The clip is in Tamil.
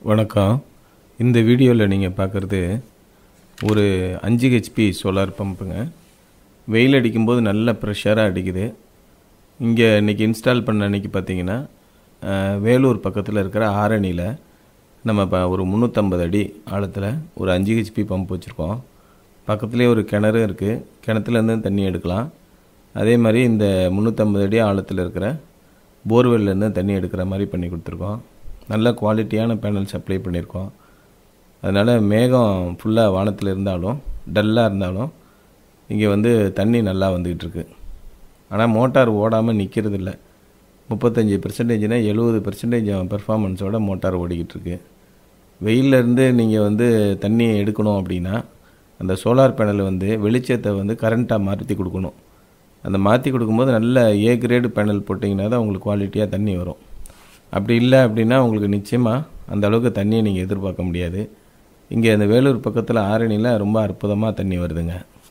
வணக்கம் இந்த வீடியோவில் நீங்கள் பார்க்குறது ஒரு அஞ்சு ஹெச்பி சோலார் பம்புங்க வெயில் அடிக்கும்போது நல்ல ப்ரெஷராக அடிக்குது இங்கே இன்றைக்கி இன்ஸ்டால் பண்ண அன்றைக்கி பார்த்தீங்கன்னா அஹ், வேலூர் பக்கத்தில் இருக்கிற ஆரணியில் நம்ம இப்போ ஒரு முந்நூற்றம்பது அடி ஆழத்தில் ஒரு அஞ்சு ஹெச்பி பம்ப் வச்சுருக்கோம் பக்கத்துலேயே ஒரு கிணறு இருக்குது கிணத்துலேருந்து தண்ணி எடுக்கலாம் அதே மாதிரி இந்த முந்நூற்றம்பது அடி ஆழத்தில் இருக்கிற போர்வெல்லேருந்து தண்ணி எடுக்கிற மாதிரி பண்ணி கொடுத்துருக்கோம் நல்ல குவாலிட்டியான பேனல் சப்ளை பண்ணியிருக்கோம் அதனால் மேகம் ஃபுல்லாக வானத்தில் இருந்தாலும் டல்லாக இருந்தாலும் இங்கே வந்து தண்ணி நல்லா வந்துக்கிட்டு இருக்கு ஆனால் மோட்டார் ஓடாமல் நிற்கிறது இல்லை முப்பத்தஞ்சு பெர்சன்டேஜ்னா எழுபது பெர்சன்டேஜ் பெர்ஃபார்மன்ஸோட மோட்டார் ஓடிக்கிட்டு இருக்கு வெயில்ல இருந்து நீங்கள் வந்து தண்ணி எடுக்கணும் அப்படின்னா அந்த சோலார் பேனல் வந்து வெளிச்சத்தை வந்து கரண்ட்டாக மாற்றி கொடுக்கணும் அந்த மாற்றி கொடுக்கும்போது நல்ல ஏ கிரேடு பேனல் போட்டிங்கன்னா தான் உங்களுக்கு குவாலிட்டியாக தண்ணி வரும் அப்படி இல்லை அப்படின்னா உங்களுக்கு நிச்சயமாக அந்த அளவுக்கு தண்ணியை நீங்கள் எதிர்பார்க்க முடியாது இங்கே இந்த வேலூர் பக்கத்தில் ஆரணியில் ரொம்ப அற்புதமாக தண்ணி வருதுங்க